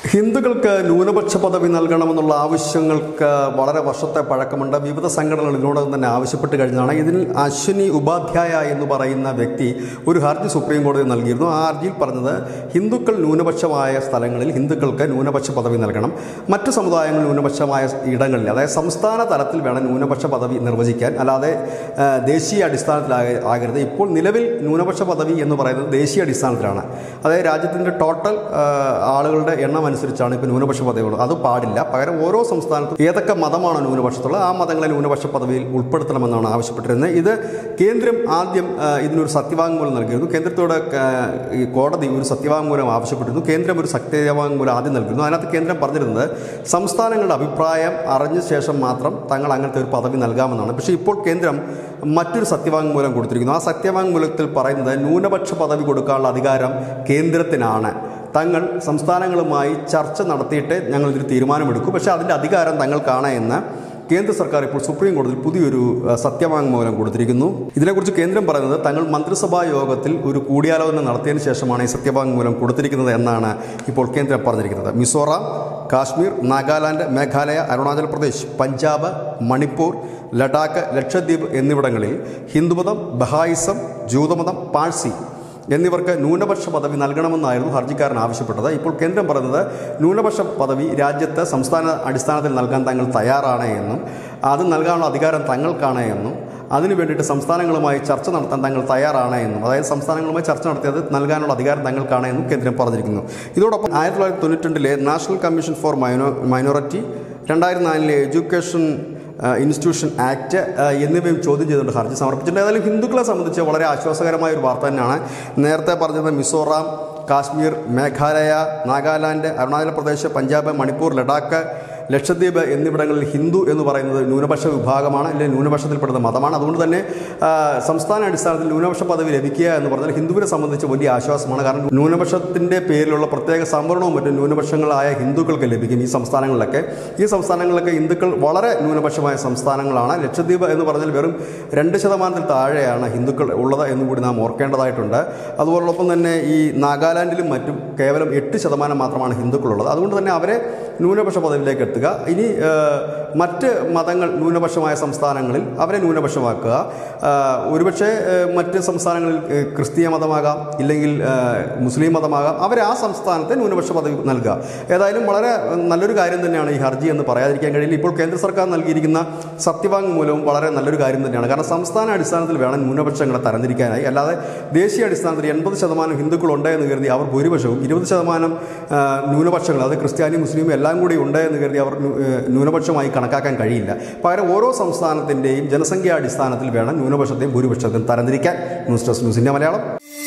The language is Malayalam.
ഹിന്ദുക്കൾക്ക് ന്യൂനപക്ഷ പദവി നൽകണമെന്നുള്ള ആവശ്യങ്ങൾക്ക് വളരെ വർഷത്തെ പഴക്കമുണ്ട് വിവിധ സംഘടനകൾ ഇതിനോടകം തന്നെ ആവശ്യപ്പെട്ട് കഴിഞ്ഞതാണ് ഇതിൽ അശ്വിനി ഉപാധ്യായ എന്ന് പറയുന്ന വ്യക്തി ഒരു ഹർജി സുപ്രീം കോടതി നൽകിയിരുന്നു ആ ഹർജിയിൽ പറഞ്ഞത് ഹിന്ദുക്കൾ ന്യൂനപക്ഷമായ സ്ഥലങ്ങളിൽ ഹിന്ദുക്കൾക്ക് ന്യൂനപക്ഷ പദവി നൽകണം മറ്റു സമുദായങ്ങൾ ന്യൂനപക്ഷമായ ഇടങ്ങളിൽ അതായത് സംസ്ഥാന തലത്തിൽ വേണം ന്യൂനപക്ഷ പദവി നിർവചിക്കാൻ അല്ലാതെ ആ, ദേശീയ അടിസ്ഥാനത്തിലാക ആകരുത് ഇപ്പോൾ നിലവിൽ ന്യൂനപക്ഷ പദവി എന്ന് പറയുന്നത് ദേശീയ അടിസ്ഥാനത്തിലാണ് അതായത് രാജ്യത്തിൻ്റെ ടോട്ടൽ ആ, ആളുകളുടെ എണ്ണം അനുസരിച്ചാണ് ഇപ്പോൾ ന്യൂനപക്ഷ പദവിയുള്ളത് അത് പാടില്ല പകരം ഓരോ സംസ്ഥാനത്തും ഏതൊക്കെ മതമാണോ ന്യൂനപക്ഷത്തുള്ളത് ആ മതങ്ങളെ ന്യൂനപക്ഷ പദവിയിൽ ഉൾപ്പെടുത്തണമെന്നാണ് ആവശ്യപ്പെട്ടിരുന്നത് ഇത് കേന്ദ്രം ആദ്യം ആ, ഇതിനൊരു സത്യവാങ്മൂലം നൽകിയിരുന്നു കേന്ദ്രത്തോട് ആ, ഈ കോടതി ഒരു സത്യവാങ്മൂലം ആവശ്യപ്പെട്ടിരുന്നു കേന്ദ്രം ഒരു സത്യവാങ്മൂലം ആദ്യം നൽകിയിരുന്നു അതിനകത്ത് കേന്ദ്രം പറഞ്ഞിരുന്നത് സംസ്ഥാനങ്ങളുടെ അഭിപ്രായം അറിഞ്ഞ ശേഷം മാത്രം തങ്ങൾ അങ്ങനത്തെ ഒരു പദവി നൽകാമെന്നാണ് പക്ഷേ ഇപ്പോൾ കേന്ദ്രം മറ്റൊരു സത്യവാങ്മൂലം കൊടുത്തിരിക്കുന്നു ആ സത്യവാങ്മൂലത്തിൽ പറയുന്നത് ന്യൂനപക്ഷ പദവി കൊടുക്കാനുള്ള അധികാരം കേന്ദ്രത്തിനാണ് തങ്ങൾ സംസ്ഥാനങ്ങളുമായി ചർച്ച നടത്തിയിട്ട് ഞങ്ങൾ ഇതിൽ തീരുമാനമെടുക്കും പക്ഷേ അതിൻ്റെ അധികാരം തങ്ങൾക്കാണ് എന്ന് കേന്ദ്ര സർക്കാർ ഇപ്പോൾ സുപ്രീം കോടതിയിൽ പുതിയൊരു അഹ്, സത്യവാങ്മൂലം കൊടുത്തിരിക്കുന്നു ഇതിനെക്കുറിച്ച് കേന്ദ്രം പറയുന്നത് തങ്ങൾ മന്ത്രിസഭാ യോഗത്തിൽ ഒരു കൂടിയാലോചന നടത്തിയതിന് ശേഷമാണ് ഈ സത്യവാങ്മൂലം കൊടുത്തിരിക്കുന്നത് എന്നാണ് ഇപ്പോൾ കേന്ദ്രം പറഞ്ഞിരിക്കുന്നത് മിസോറാം കാശ്മീർ നാഗാലാൻഡ് മേഘാലയ അരുണാചൽ പ്രദേശ് പഞ്ചാബ് മണിപ്പൂർ ലഡാക്ക് ലക്ഷദ്വീപ് എന്നിവിടങ്ങളിൽ ഹിന്ദുമതം ബഹായിസം ജൂതമതം പാഴ്സി എന്നിവർക്ക് ന്യൂനപക്ഷ പദവി നൽകണമെന്നായിരുന്നു ഹർജിക്കാരൻ ആവശ്യപ്പെട്ടത് ഇപ്പോൾ കേന്ദ്രം പറയുന്നത് ന്യൂനപക്ഷ പദവി രാജ്യത്ത് സംസ്ഥാന അടിസ്ഥാനത്തിൽ നൽകാൻ തങ്ങൾ തയ്യാറാണ് എന്നും അത് നൽകാനുള്ള അധികാരം തങ്ങൾക്കാണ് എന്നും അതിനു വേണ്ടിയിട്ട് സംസ്ഥാനങ്ങളുമായി ചർച്ച നടത്താൻ തങ്ങൾ തയ്യാറാണ് എന്നും അതായത് സംസ്ഥാനങ്ങളുമായി ചർച്ച നടത്തിയത് നൽകാനുള്ള അധികാരം തങ്ങൾക്കാണ് എന്നും കേന്ദ്രം പറഞ്ഞിരിക്കുന്നു ഇതോടൊപ്പം ആയിരത്തി തൊള്ളായിരത്തി തൊണ്ണൂറ്റിരണ്ടിലെ national commission for mino minority രണ്ടായിരത്തി നാലിലെ education ah, institution act ah, എന്നിവയും ചോദ്യം ചെയ്തുകൊണ്ട് ഹർജി സമർപ്പിച്ചിട്ടുണ്ട് ഏതായാലും ഹിന്ദുക്കളെ സംബന്ധിച്ച് വളരെ ആശ്വാസകരമായ ഒരു വാർത്ത തന്നെയാണ് നേരത്തെ പറഞ്ഞത് മിസോറാം കാശ്മീർ മേഘാലയ നാഗാലാൻഡ് അരുണാചൽ പ്രദേശ് പഞ്ചാബ് മണിപ്പൂർ ലഡാക്ക് ലക്ഷദ്വീപ് എന്നിവിടങ്ങളിൽ ഹിന്ദു എന്ന് പറയുന്നത് ന്യൂനപക്ഷ വിഭാഗമാണ് അല്ലെങ്കിൽ ന്യൂനപക്ഷത്തിൽപ്പെടുന്ന മതമാണ് അതുകൊണ്ട് തന്നെ ആ, സംസ്ഥാന അടിസ്ഥാനത്തിൽ ന്യൂനപക്ഷ പദവി ലഭിക്കുക എന്ന് പറഞ്ഞാൽ ഹിന്ദുവിനെ സംബന്ധിച്ച് വലിയ ആശ്വാസമാണ് കാരണം ന്യൂനപക്ഷത്തിൻ്റെ പേരിലുള്ള പ്രത്യേക സംവരണവും മറ്റും ന്യൂനപക്ഷങ്ങളായ ഹിന്ദുക്കൾക്ക് ലഭിക്കും ഈ സംസ്ഥാനങ്ങളിലൊക്കെ ഈ സംസ്ഥാനങ്ങളിലൊക്കെ ഹിന്ദുക്കൾ വളരെ ന്യൂനപക്ഷമായ സംസ്ഥാനങ്ങളാണ് ലക്ഷദ്വീപ് എന്ന് പറഞ്ഞാൽ വെറും രണ്ട് ശതമാനത്തിൽ താഴെയാണ് ഹിന്ദുക്കൾ ഉള്ളത് എന്നും കൂടി നാം ഓർക്കേണ്ടതായിട്ടുണ്ട് അതുപോലൊപ്പം തന്നെ ഈ നാഗാലാൻഡിലും മറ്റും കേവലം എട്ട് ശതമാനം മാത്രമാണ് ഹിന്ദുക്കളുള്ളത് അതുകൊണ്ട് തന്നെ അവരെ ന്യൂനപക്ഷ പദവിയിലേക്ക് എത്തുക ഇനി ആ, മറ്റ് മതങ്ങൾ ന്യൂനപക്ഷമായ സംസ്ഥാനങ്ങളിൽ അവരെ ന്യൂനപക്ഷമാക്കുക ആ, ഒരുപക്ഷെ ആ, മറ്റ് സംസ്ഥാനങ്ങളിൽ ആ, ക്രിസ്തീയ മതമാകാം ഇല്ലെങ്കിൽ ആ, മുസ്ലിം മതമാകാം അവരെ ആ സംസ്ഥാനത്തെ ന്യൂനപക്ഷ പദവി നൽകുക ഏതായാലും വളരെ നല്ലൊരു കാര്യം തന്നെയാണ് ഈ ഹർജി എന്ന് പറയാതിരിക്കാൻ കഴിയില്ല ഇപ്പോൾ കേന്ദ്ര സർക്കാർ നൽകിയിരിക്കുന്ന സത്യവാങ്മൂലവും വളരെ നല്ലൊരു കാര്യം തന്നെയാണ് കാരണം സംസ്ഥാന അടിസ്ഥാനത്തിൽ വേണം ന്യൂനപക്ഷങ്ങളെ തരംതിരിക്കാനായി അല്ലാതെ ദേശീയ അടിസ്ഥാനത്തിൽ എൺപത് ശതമാനം ഹിന്ദുക്കളുണ്ട് എന്ന് കരുതി അവർ ഭൂരിപക്ഷവും ഇരുപത് ശതമാനം ആ, ന്യൂനപക്ഷങ്ങൾ അത് ക്രിസ്ത്യാനി മുസ്ലിം എല്ലാം കൂടി ഉണ്ട് എന്ന് കരുതി അവർ ന്യൂ- ഏ, ന്യൂനപക്ഷമായി കണക്കാക്കാൻ കഴിയില്ല പകരം ഓരോ സംസ്ഥാനത്തിൻ്റെയും ജനസംഖ്യാ അടിസ്ഥാനത്തിൽ വേണം ന്യൂനപക്ഷത്തെയും ഭൂരിപക്ഷത്തെയും തരംതിരിക്കാൻ ന്യൂസ് ഡെസ്ക് ന്യൂസിൻ്റെ മലയാളം